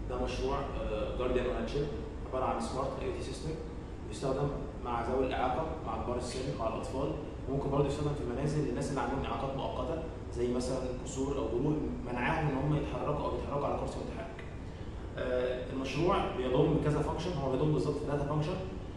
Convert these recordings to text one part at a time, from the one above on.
ده مشروع جارديان اون شيب عباره عن سمارت اي تي سيستم بيستخدم مع ذوي الاعاقه مع كبار السن مع الاطفال ممكن برضه يستخدم في المنازل للناس اللي عندهم اعاقات مؤقته زي مثلا كسور او جروح منعاهم ان هم يتحركوا او يتحركوا على كرسي متحرك. آه، المشروع بيضم كذا فانكشن هو بيضم بالظبط ثلاثه فانكشن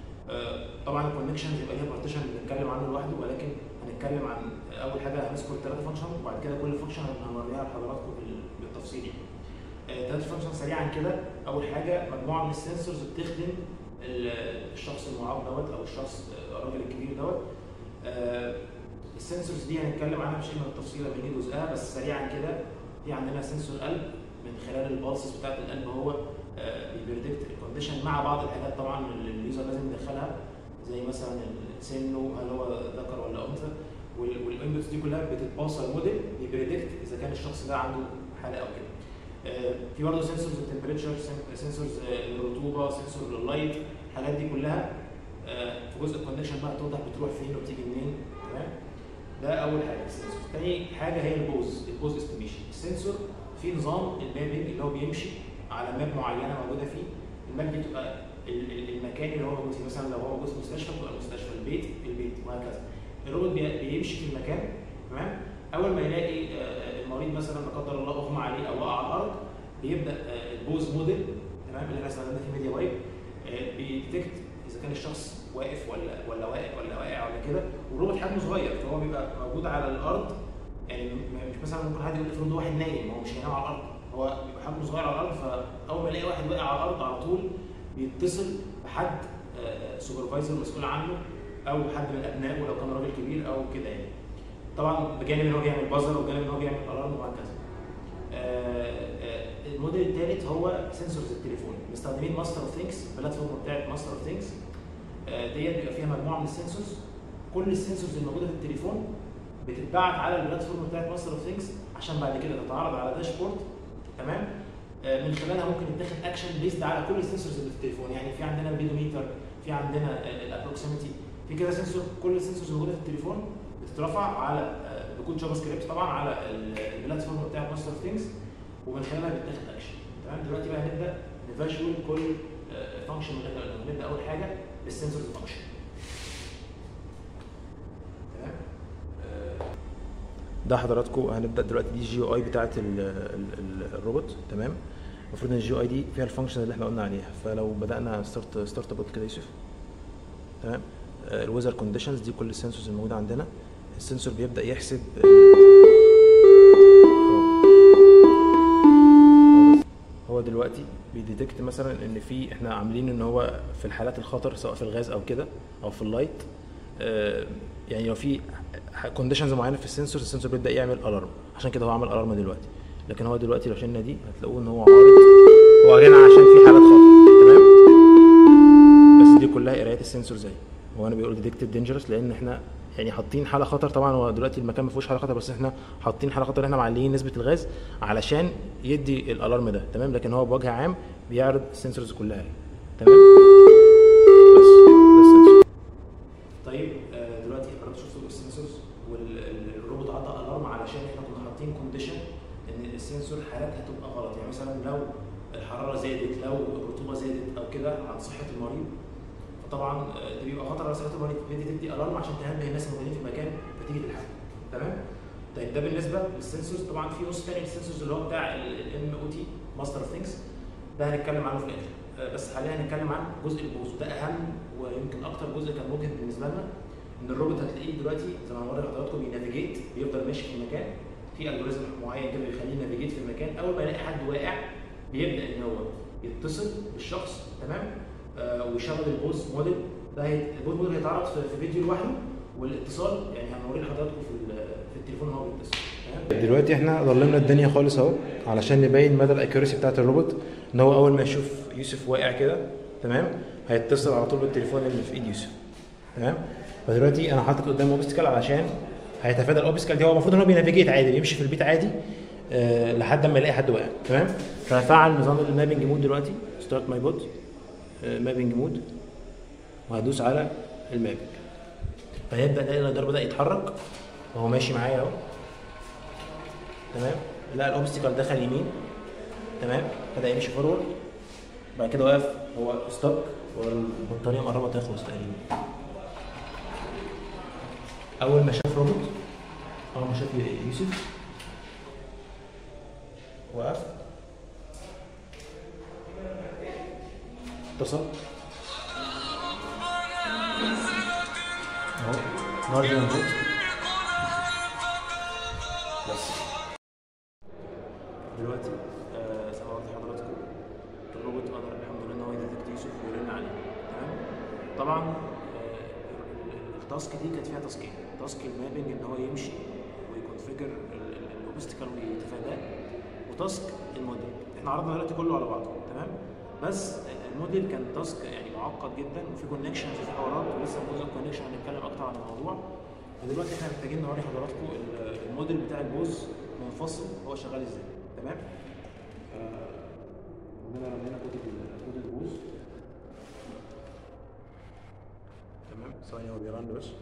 طبعا الكونكشنز يبقى ليها بارتيشن بنتكلم عنه لوحده ولكن هنتكلم عن اول حاجه هنذكر الثلاثه فانكشن وبعد كده كل فانكشن هنوريها لحضراتكم بال- بالتفصيل يعني. ثلاث فانكشن سريعا كده اول حاجه مجموعه من السنسورز بتخدم ال- الشخص المعاق دوت او الشخص آه، الراجل الكبير دوت آه، السنسورز دي هنتكلم عنها مش هنا بالتفصيل لما نيجي جزءها بس سريعا كده في عندنا سنسور قلب من خلال البالسز بتاعت القلب هو بيبريدكت الكونديشن مع بعض الحاجات طبعا اللي اليوزر لازم يدخلها زي مثلا سنه هل هو ذكر ولا انثى والانبوتس دي كلها بتتباص الموديل بيبريدكت اذا كان الشخص ده عنده حاله او كده آه، في برضه سنسورز التمبريتشر سنسورز الرطوبه سنسور اللايت الحاجات دي كلها آه، في جزء الكونكشن بقى توضح بتروح فين وبتيجي منين تمام ده اول حاجه السنسور تاني حاجه هي البوز البوز استيميشن السنسور في نظام المابنج اللي هو بيمشي على ماب معينه موجوده فيه الماب دي بتبقى ال- ال- المكان اللي هو موجود فيه مثلا لو هو موجود في مستشفى بتبقى المستشفى البيت البيت وهكذا الروبوت بي- بيمشي في المكان تمام اول ما يلاقي آه، المريض مثلا لا قدر الله اغمى عليه او وقع على الارض بيبدا آه، البوز موديل تمام اللي احنا استخدمناه في ميديا وايب بيديتكت اذا كان الشخص واقف ولا ولا واقع ولا واقع ولا كده والروبوت حجمه صغير فهو بيبقى موجود على الارض يعني م- مش مثلا ممكن حد يقول افرض ده واحد نايم هو مش هينام على الارض هو بيبقى حجمه صغير على الارض فاول ما يلاقي واحد واقع على الارض على طول بيتصل بحد سوبرفايزر مسؤول عنه او حد من ابنائه لو كان راجل كبير او كده يعني طبعا بجانب ان هو بيعمل بازر وبجانب ان هو بيعمل الارم وهكذا آه، آه، الموديل الثالث هو سنسورز التليفون مستخدمين ماستر اوف ثينكس البلاتفورم بتاعت ماستر اوف ثينكس ديت بيبقى فيها مجموعه من السنسورز كل السنسورز الموجوده في التليفون بتتبعت على البلاتفورم بتاعت ماستر اوف ثينكس عشان بعد كده تتعرض على داشبورد تمام آه، من خلالها ممكن يتاخد اكشن بيزد على كل السنسورز اللي في التليفون يعني في عندنا البيدوميتر في عندنا الابروكسيميتي في كذا سنسور كل السنسورز الموجوده في التليفون بتترفع على آه، بكود جافا سكريبت طبعا على ال- البلاتفورم بتاع ماستر اوف ثينكس ومن خلالها بيتاخد اكشن تمام دلوقتي بقى هنبدا نفيجوال كل فانكشن من اللي احنا قلناه. نبدا اول حاجه بالسنسورز فانكشن تمام آه، ده حضراتكم هنبدا دلوقتي دي الجي او اي بتاعت ال ال ال الروبوت تمام المفروض ان الجي او اي دي فيها الفانكشن اللي احنا قلنا عليها فلو بدانا ستارت ستارت ابوت كده يوسف تمام الويزر كونديشنز دي كل السنسورز الموجوده عندنا السنسور بيبدا يحسب هو دلوقتي بيديتكت مثلا ان في احنا عاملين ان هو في الحالات الخطر سواء في الغاز او كده او في اللايت آه، يعني لو في كونديشنز معينه في السنسور السنسور بيبدا يعمل الارم عشان كده هو عمل الارم دلوقتي لكن هو دلوقتي لو شلنا دي هتلاقوه ان هو عارض هو هنا عشان في حالات خطر تمام بس دي كلها قرايات السنسور زي هو انا بيقول ديتكتد دينجرس لان احنا يعني حاطين حاله خطر طبعا هو دلوقتي المكان ما فيهوش حاله خطر بس احنا حاطين حاله خطر احنا معليين نسبه الغاز علشان يدي الالارم ده تمام لكن هو بوجه عام بيعرض السنسورز كلها تمام بس ده السنسور طيب آه، دلوقتي حضرتك شفتوا السنسورز والروبوت عطى الارم علشان احنا كنا حاطين كونديشن ان السنسور حالات هتبقى غلط يعني مثلا لو الحراره زادت لو الرطوبه زادت او كده عن صحه المريض فطبعا آه، ده بيبقى خطر على صحه المريض فدي تدي الارم عشان تنبه الناس الموجودين في المكان فتيجي تلحق تمام طيب ده بالنسبه للسنسورز طبعا في نص تاني للسنسورز اللي هو بتاع الام او تي ماستر اوف ثينكس ده هنتكلم عنه في الاخر آه، بس حاليا هنتكلم عن جزء البوز وده اهم ويمكن اكتر جزء كان مجهد بالنسبه لنا ان الروبوت هتلاقيه دلوقتي زي ما هنوري لحضراتكم بينافيجيت بيفضل ماشي في المكان في الجوريزم معين كده بيخليه ينافيجيت في المكان اول ما يلاقي حد واقع بيبدا ان هو يتصل بالشخص تمام آه ويشغل البوز موديل ده هي- البوز موديل هيتعرض في في فيديو لوحده والاتصال يعني هنوريه لحضراتكم في ال- في التليفون وهو بيتصل تمام دلوقتي احنا ظلمنا الدنيا خالص اهو علشان نبين مدى الاكيورسي بتاعت الروبوت ان هو اول ما يشوف يوسف واقع كده تمام هيتصل على طول بالتليفون اللي في ايد يوسف تمام فدلوقتي انا حاطط قدامه اوبستكل علشان هيتفادى الاوبستكل دي هو المفروض ان هو بينافيجيت عادي بيمشي في البيت عادي آه لحد ما يلاقي حد واقع تمام فهفعل نظام المابنج مود دلوقتي ستارت ماي بوت مابنج مود وهدوس على المابنج فهيبدا تلاقي الرادار بدا يتحرك وهو ماشي معايا اهو تمام لا الاوبستيكل دخل يمين تمام بدا يمشي فورورد بعد كده واقف هو ستوب والبطاريه مقربه تخلص تقريبا اول ما شاف روبوت اول ما شاف يوسف وقف اتصل اهو جارديان بوت بس دلوقتي آه، زي ما قلت لحضراتكم الروبوت قدر الحمد لله ان هو يديتكت يوسف ويرن عليه تمام طبعا آه، التاسك دي كانت فيها تاسكين تاسك المابنج ان هو يمشي ويكونفيجر الاوبستكل ويتفاداه وتاسك الموديل احنا عرضنا دلوقتي كله على بعضه تمام بس الموديل كان تاسك يعني معقد جدا وفي كونكشن في حوارات ولسه جزء الكونكشن هنتكلم اكتر عن الموضوع ودلوقتي احنا محتاجين نوري حضراتكم ال- الموديل بتاع البوز منفصل هو شغال ازاي تمام آه، عندنا عندنا كود ال- كود البوز تمام ثواني هو بيرن بس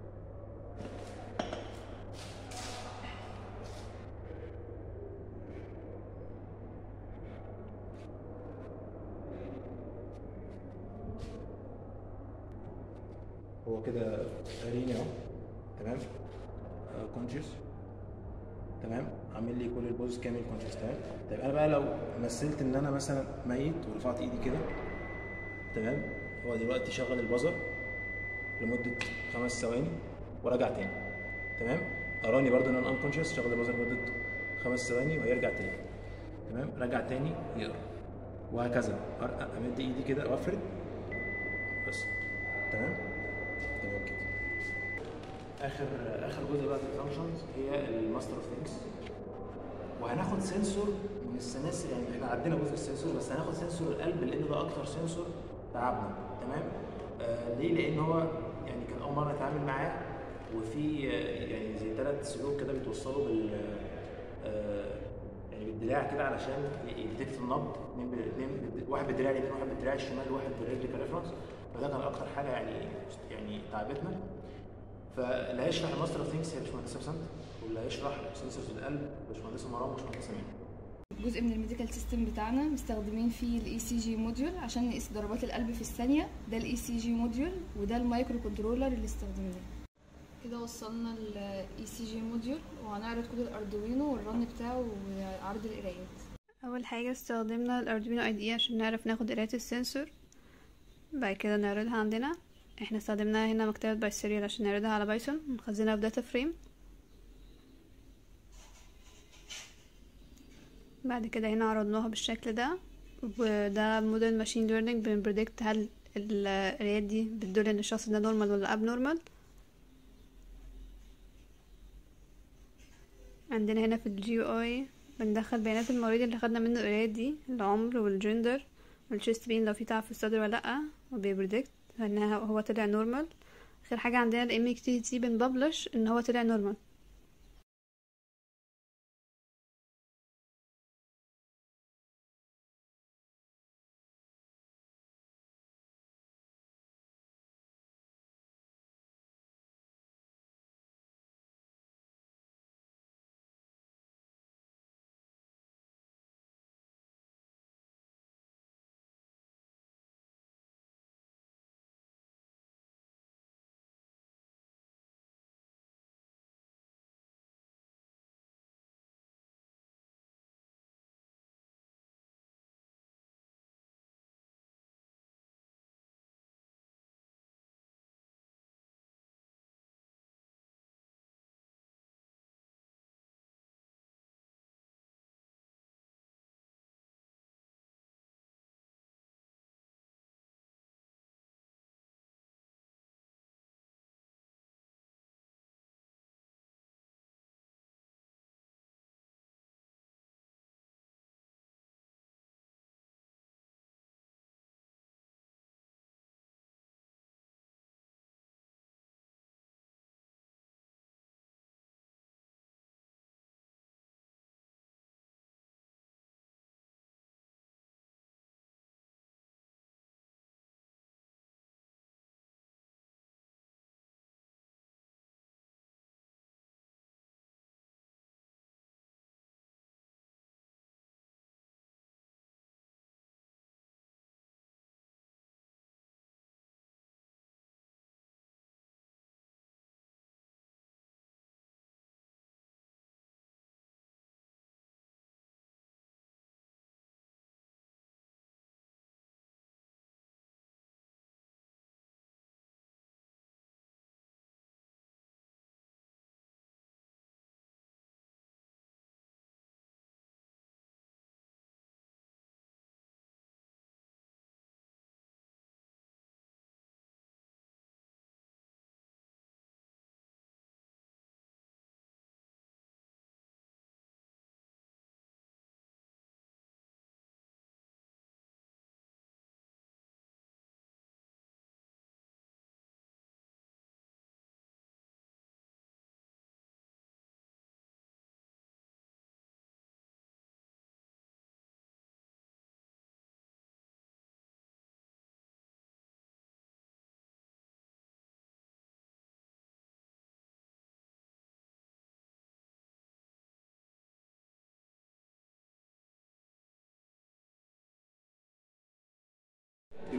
هو كده قاريني اهو تمام كونشس تمام عامل لي كل البوز كامل كونشس تمام طيب انا بقى لو مثلت ان انا مثلا ميت ورفعت ايدي كده تمام هو دلوقتي شغل البزر لمده خمس ثواني ورجع تاني تمام اراني برضو ان انا انكونشس شغل البزر لمده خمس ثواني وهيرجع تاني تمام رجع تاني يقرا وهكذا أر- امد ايدي كده وافرد بس تمام تمام كده اخر اخر جزء بقى في الفانكشنز هي الماستر اوف ثينكس وهناخد سنسور من السلاسل يعني احنا عدينا جزء السنسور بس هناخد سنسور القلب لان ده اكتر سنسور تعبنا تمام آه ليه لان هو يعني كان اول مره نتعامل معاه وفي آه يعني زي ثلاث سلوك كده بيتوصلوا بال آه يعني بالدراع كده علشان يديتكت النبض اتنين بال- اتنين بال- واحد بالدراع اليمين واحد بالدراع الشمال واحد بالرجل كريفرنس فده كان اكتر حاجه يعني يعني تعبتنا فاللي هيشرح الماستر اوف ثينكس هي باشمهندسه بسنت واللي هيشرح سنسورز القلب باشمهندسه مرام وباشمهندسه مين جزء من الميديكال سيستم بتاعنا مستخدمين فيه الاي سي جي موديول عشان نقيس ضربات القلب في الثانيه ده الاي سي جي موديول وده المايكرو كنترولر اللي استخدمناه كده وصلنا الاي سي جي موديول وهنعرض كود الاردوينو والرن بتاعه وعرض القرايات اول حاجه استخدمنا الاردوينو اي دي عشان نعرف ناخد قرايه السنسور بعد كده نعرضها عندنا احنا استخدمناها هنا مكتبه بايسيريال عشان نعرضها على بايثون ونخزنها في داتا فريم بعد كده هنا عرضناها بالشكل ده وده موديل ماشين ليرنينج بنبريدكت هل القرايات دي بتدل ان الشخص ده نورمال ولا اب نورمال عندنا هنا في الجي اي بندخل بيانات المريض اللي خدنا منه القرايات دي العمر والجندر والشيست بين لو في تعب في الصدر ولا لا وبيبريدكت ان هو طلع نورمال اخر حاجه عندنا الام تي تي بنبلش ان هو طلع نورمال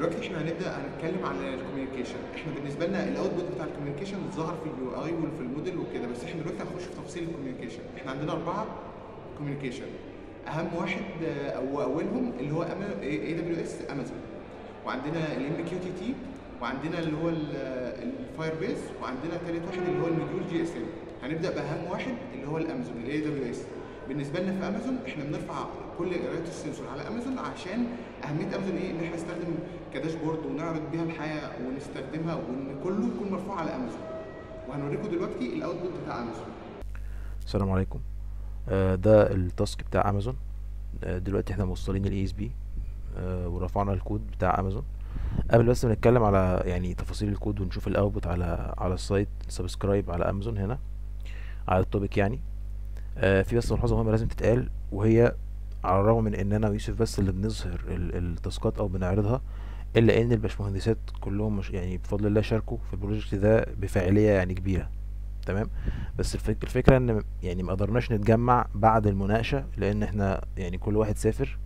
دلوقتي احنا هنبدا هنتكلم على الكوميونيكيشن احنا بالنسبه لنا الاوتبوت بتاع الكوميونيكيشن ظهر في اليو اي وفي الموديل وكده بس احنا دلوقتي هنخش في تفاصيل الكوميونيكيشن احنا عندنا اربعه كوميونيكيشن اهم واحد آه، او اولهم اللي هو اي دبليو اس امازون وعندنا الام كيو تي تي وعندنا اللي هو الفاير بيس وعندنا ثالث واحد اللي هو الموديول جي اس ام هنبدا باهم واحد اللي هو الامازون الاي دبليو اس بالنسبه لنا في امازون احنا بنرفع كل قراءات السنسور على امازون عشان اهميه امازون ايه ان احنا نستخدم كداشبورد ونعرض بيها الحياه ونستخدمها وان كله يكون مرفوع على امازون وهنوريكم دلوقتي الاوتبوت بتاع امازون السلام عليكم آه، ده التاسك بتاع امازون آه، دلوقتي احنا موصلين الاي اس بي ورفعنا الكود بتاع امازون قبل بس ما نتكلم على يعني تفاصيل الكود ونشوف الاوتبوت على على السايت سبسكرايب على امازون هنا على التوبيك يعني آه، في بس ملحوظه مهمه لازم تتقال وهي على الرغم من ان انا ويوسف بس اللي بنظهر ال- التاسكات او بنعرضها الا ان الباشمهندسات كلهم مش يعني بفضل الله شاركوا في البروجكت ده بفاعليه يعني كبيره تمام بس الفك... الفكره ان يعني ما قدرناش نتجمع بعد المناقشه لان احنا يعني كل واحد سافر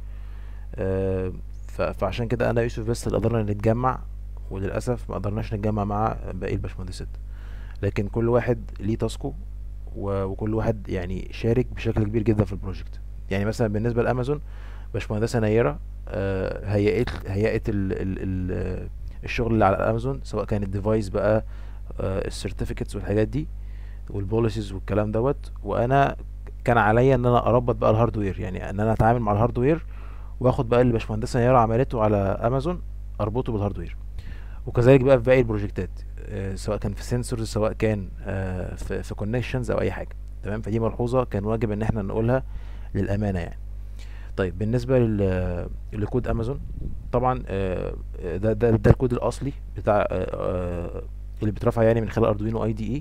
آه، ف... فعشان كده انا ويوسف بس اللي قدرنا نتجمع وللاسف ما قدرناش نتجمع مع باقي الباشمهندسات لكن كل واحد ليه تاسكه و... وكل واحد يعني شارك بشكل كبير جدا في البروجكت يعني مثلا بالنسبه لامازون باشمهندسه نيره آه، هيئت هيئت ال... ال... ال... الشغل اللي على امازون سواء كان الديفايس بقى السيرتيفيكتس والحاجات دي والبوليسيز والكلام دوت وانا كان عليا ان انا اربط بقى الهاردوير يعني ان انا اتعامل مع الهاردوير واخد بقى اللي باشمهندسه نيره عملته على امازون اربطه بالهاردوير وكذلك بقى في باقي البروجكتات آه، سواء كان في سنسورز سواء كان آه، في في كونكشنز او اي حاجه تمام فدي ملحوظه كان واجب ان احنا نقولها للامانه يعني طيب بالنسبه لل- لكود امازون طبعا آه، ده ده ده الكود الاصلي بتاع آه، آه، اللي بيترفع يعني من خلال اردوينو اي دي اي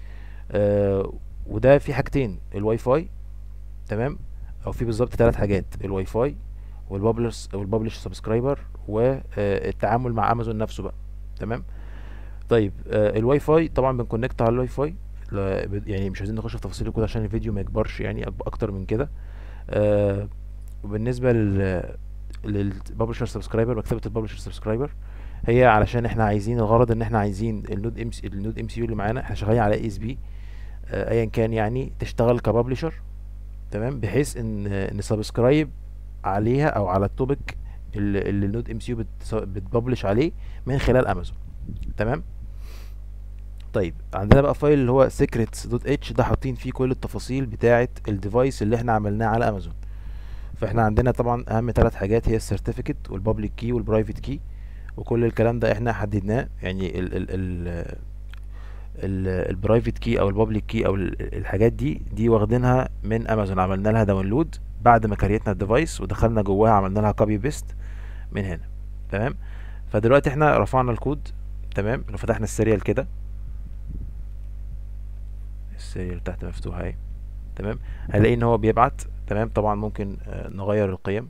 آه، وده في حاجتين الواي فاي تمام او في بالظبط ثلاث حاجات الواي فاي والبابلش والبابلش سبسكرايبر والتعامل مع امازون نفسه بقى تمام طيب آه، الواي فاي طبعا بنكونكت على الواي فاي لا- ب- يعني مش عايزين نخش في تفاصيل الكود عشان الفيديو ما يكبرش يعني أك- اكتر من كده آه، وبالنسبه لل للببلشر سبسكرايبر مكتبه الببلشر سبسكرايبر هي علشان احنا عايزين الغرض ان احنا عايزين النود ام سي النود ام سي يو اللي معانا احنا شغالين على اي اس بي ايا كان يعني تشتغل كببلشر تمام بحيث ان نسبسكرايب عليها او على التوبيك اللي اللي النود ام سي يو بتبلش عليه من خلال امازون تمام طيب عندنا بقى فايل اللي هو secrets دوت اتش ده حاطين فيه كل التفاصيل بتاعه الديفايس اللي احنا عملناه على امازون فاحنا عندنا طبعا اهم ثلاث حاجات هي السيرتيفيكت والبابليك كي والبرايفت كي وكل الكلام ده احنا حددناه يعني ال ال ال البرايفت كي او البابليك كي او ال- الحاجات دي دي واخدينها من امازون عملنا لها داونلود بعد ما كريتنا الديفايس ودخلنا جواها عملنا لها كوبي بيست من هنا تمام فدلوقتي احنا رفعنا الكود تمام لو فتحنا السيريال كده السيريال تحت مفتوحه اهي تمام هنلاقي ان هو بيبعت تمام طبعا ممكن آه، نغير القيم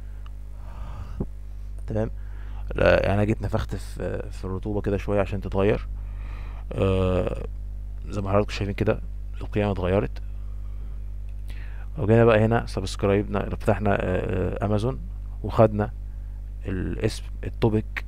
تمام لا، انا جيت نفخت في في الرطوبه كده شويه عشان تتغير آه، زي ما حضراتكم شايفين كده القيم اتغيرت لو جينا بقى هنا سبسكرايب فتحنا آه، آه، امازون وخدنا الاسم التوبيك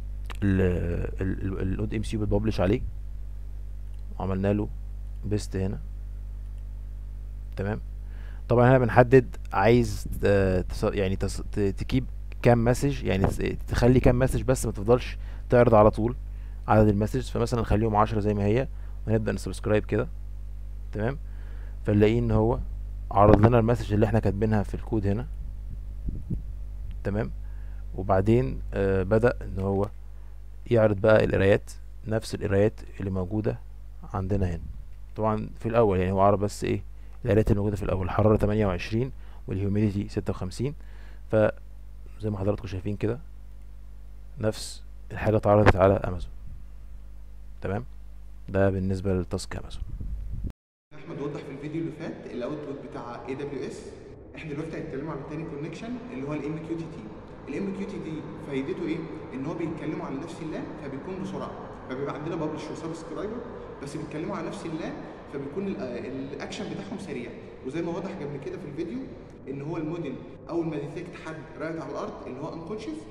النود ام سي بتبلش عليه وعملنا له بيست هنا تمام طبعا هنا بنحدد عايز آه، تص- يعني تص- ت- تكيب كام مسج يعني تس- تخلي كام مسج بس ما تفضلش تعرض على طول عدد المسج فمثلا نخليهم عشرة زي ما هي ونبدأ نسبسكرايب كده تمام فنلاقيه ان هو عرض لنا المسج اللي احنا كاتبينها في الكود هنا تمام وبعدين آه بدأ ان هو يعرض بقى القرايات نفس القرايات اللي موجودة عندنا هنا طبعا في الاول يعني هو عرض بس ايه القرايات اللي موجودة في الاول الحرارة 28 والهيوميديتي 56 فزي ما حضراتكم شايفين كده نفس الحاجة اتعرضت على امازون تمام ده بالنسبة للتاسك امازون احمد وضح في الفيديو اللي فات الاوتبوت بتاع اي دبليو اس احنا دلوقتي هنتكلم على تاني كونكشن اللي هو الام كيو تي تي الام كيو تي تي فايدته ايه ان هو بيتكلموا على نفس اللان فبيكون بسرعه فبيبقى عندنا ببلش وسبسكرايبر بس بيتكلموا على نفس اللان فبيكون ال- الاكشن بتاعهم سريع وزي ما وضح قبل كده في الفيديو ان هو الموديل اول ما ديتكت حد راقد على الارض اللي هو انكونشس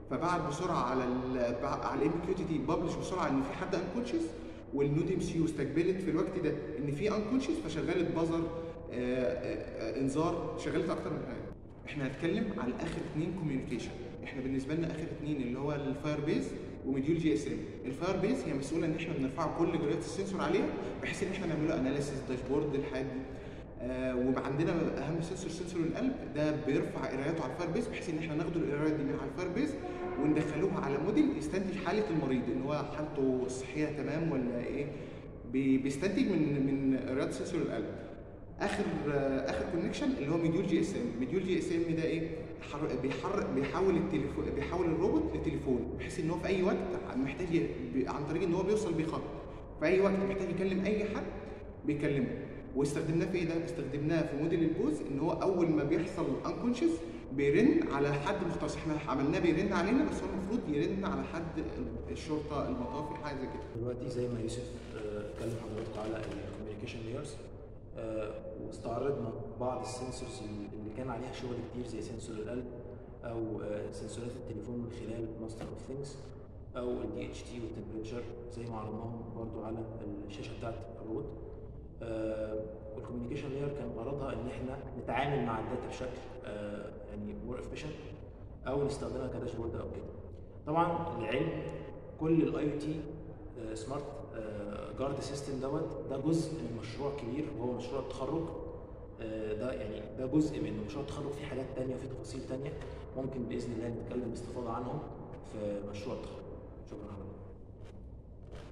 فبعت بسرعه على ال بع- على الام كيو تي تي ببلش بسرعه ان في حد انكونشس والنود ام سي يو استقبلت في الوقت ده ان في انكونشس فشغلت بازر انذار شغلت اكتر من حاجه احنا هنتكلم على اخر اتنين كوميونيكيشن احنا بالنسبه لنا اخر اتنين اللي هو الفاير بيز ومديول جي اس ام الفاير بيز هي مسؤوله ان احنا بنرفع كل جريات السنسور عليها بحيث ان احنا نعمله اناليسيس داشبورد الحاجات دي آه وعندنا اهم سنسور سنسور القلب ده بيرفع قراياته على الفاير بيز بحيث ان احنا ناخد القرايات دي من على الفاير بيز وندخلوها على موديل يستنتج حاله المريض ان هو حالته الصحيه تمام ولا ايه بي- بيستنتج من من قرايات سنسور القلب اخر آه، اخر كونكشن اللي هو مديول جي اس ام مديول جي اس ام ده ايه حر- بيحر بيحول التليفون بيحول الروبوت لتليفون بحيث ان هو في اي وقت محتاج ي- بي- عن طريق ان هو بيوصل بخط في اي وقت محتاج يكلم اي حد بيكلمه واستخدمناه في ايه ده؟ استخدمناه في موديل البوز ان هو اول ما بيحصل انكونشس بيرن على حد مختص احنا عملناه بيرن علينا بس هو المفروض يرن على حد الشرطه المطافي حاجه زي كده دلوقتي زي ما يوسف آه، اتكلم حضرتك على الكوميونيكيشن لايرز واستعرضنا بعض السنسورز اللي كان عليها شغل كتير زي سنسور القلب او آه، سنسورات التليفون من خلال ماستر اوف ثينجز او الدي اتش تي والتمبريتشر زي ما عرضناهم برضو على الشاشه بتاعت الروبوت والكوميونيكيشن لاير كان غرضها ان احنا نتعامل مع الداتا بشكل آه، يعني مور افيشنت او نستخدمها كداشبورد او كده طبعا العلم كل الاي او تي سمارت جارد سيستم دوت ده جزء من مشروع كبير وهو مشروع التخرج آه، ده يعني ده جزء من مشروع التخرج في حاجات تانية وفي تفاصيل تانية ممكن باذن الله نتكلم باستفاضه عنهم في مشروع التخرج شكرا حضرتك